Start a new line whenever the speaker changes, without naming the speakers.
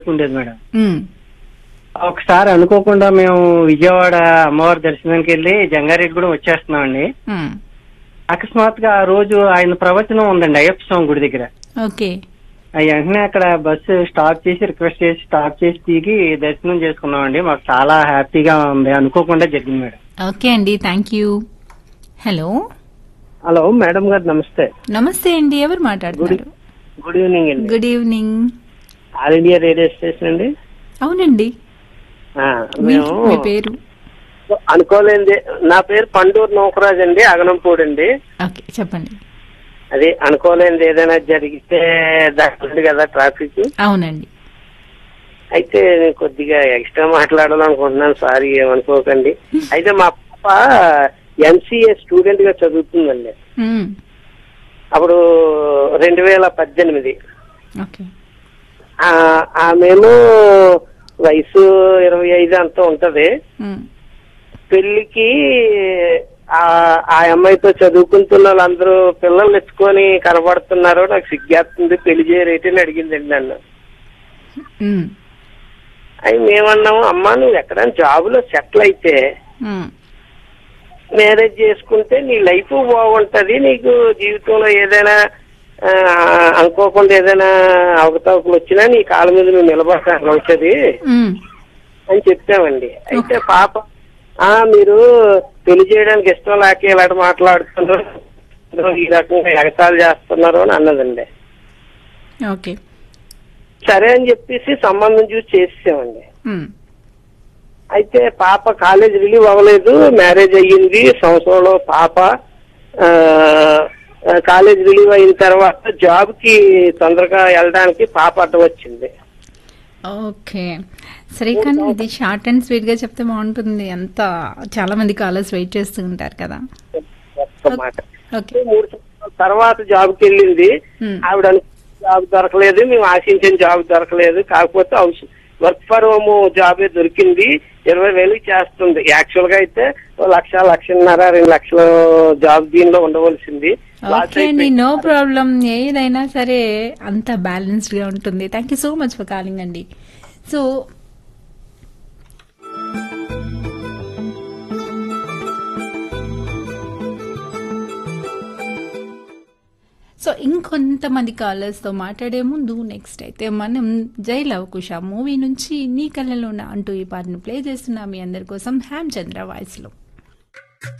ఉండేది మేడం
ఉమ్,
ఒకసారి అనుకోకుండా మేము విజయవాడ అమ్మవారి దర్శనానికి వెళ్ళి జంగారెడ్డిగూడెం వచ్చేస్తున్నామండి
ఉమ్,
అకస్మాత్తుగా ఆ రోజు ఆయన ప్రవచనం ఉందండి అయ్యప్ప స్వామి గుడి దగ్గర
ఓకే
ఆ వెంటనే అక్కడ బస్సు స్టాప్ చేసి రిక్వెస్ట్ చేసి స్టాప్ చేసి దిగి దర్శనం చేసుకున్నామండి మాకు చాలా హ్యాపీగా ఉంది అనుకోకుండా జరిగింది మేడం
ఓకే అండి thank you hello
hello madam గారు నమస్తే
నమస్తే అండి ఎవరు మాట్లాడుతున్నారు
గుడ్ ఈవినింగ్ అండి
good evening
all India radio station అండి
అవునండి
ఆ,
మీ
మేము
మీ పేరు
అనుకోలేంది నా పేరు పండూరు నౌకరాజ్ అండి అగనంపూడి అండి
ఓకే చెప్పండి
అది అనుకోలేంది ఏదైనా జరిగితే దాని కదా ట్రాఫిక్
అవునండి
అయితే నేను కొద్దిగా ఎక్స్ట్రా మాట్లాడాలనుకుంటున్నాను సారీ ఏమనుకోకండి అయితే మా పాప ఎంసీఏ స్టూడెంట్ గా చదువుతుందండి
ఉమ్,
అప్పుడు రెండు వేల పద్దెనిమిది
ఓకే
ఆ, ఆమెమో వయసు ఇరవై ఐదు అంత ఉంటది
ఉమ్,
పెళ్లికి ఆ ఆ అమ్మాయితో చదువుకుంటున్న వాళ్ళందరూ పిల్లల్ని ఎత్తుకొని కనబడుతున్నారు నాకు సిగ్గేస్తుంది పెళ్లి చేయరేటని అడిగిందండి నన్ను
ఉమ్,
అవి మేమన్నాము అమ్మా నువ్వు ఎక్కడైనా జాబులో సెటిల్ అయితే
ఉమ్,
మ్యారేజ్ చేసుకుంటే నీ లైఫ్ బాగుంటది నీకు జీవితంలో ఏదైనా ఆ, అనుకోకుండా ఏదైనా అవకతవకలు వచ్చినా నీ కాళ్ళ మీద నువ్వు నిలబడతాను అవుతుంది
ఉమ్,
అని చెప్పామండి అయితే పాప ఆ మీరు పెళ్లి చేయడానికి ఇష్టం లేక ఇలాంటి మాట్లాడుతున్నారు ఈ రకంగా ఎగతాలు చేస్తున్నారు అని అన్నదండి
ఓకే
సరే అని చెప్పేసి సంబంధం చూసి చేసేసామండి
ఉమ్,
అయితే పాప కాలేజ్ రిలీవ్ అవ్వలేదు మ్యారేజ్ అయ్యింది సంవత్సరంలో పాప ఆ, ఆ, కాలేజ్ రిలీవ్ అయిన తర్వాత జాబ్ కి తొందరగా వెళ్ళడానికి పాప అడ్డం వచ్చింది
ఓకే సరే కానీ ఇది షార్ట్ అండ్ స్వీట్ గా చెప్తే బాగుంటుంది అంత చాలా మంది కాలర్స్ వెయిట్ చేస్తూ ఉంటారు కదా
ఒక్క మాట
ఓకే
మూడు సంవత్సరాల తర్వాత జాబ్ కి వెళ్ళింది
Hmm.
ఆవిడ అనుకున్న జాబ్ దొరకలేదు మేము ఆశించిన జాబ్ దొరకలేదు కాకపోతే హౌస్ వర్క్ ఫర్ హోమ్ జాబే దొరికింది ఇరవై వేలు చేస్తుంది యాక్చువల్ గా అయితే ఓ లక్ష లక్షన్నర రెండు లక్షల జాబ్ దీనిలో ఉండవలసింది లాస్
ఓకే అండి
అయిపోయింది.
నో ప్రాబ్లం ఏదైనా సరే అంత బ్యాలెన్స్డ్ గా ఉంటుంది thank you so much for calling అండి సో సో ఇంకొంతమంది కాలర్స్ తో మాట్లాడే ముందు నెక్స్ట్ అయితే మనం జై లవకుశ మూవీ నుంచి నీ కళ్ళలోన అంటూ ఈ పాటను ప్లే చేస్తున్నాం మీ అందరి కోసం హ్యామ్ చంద్ర వాయిస్ లో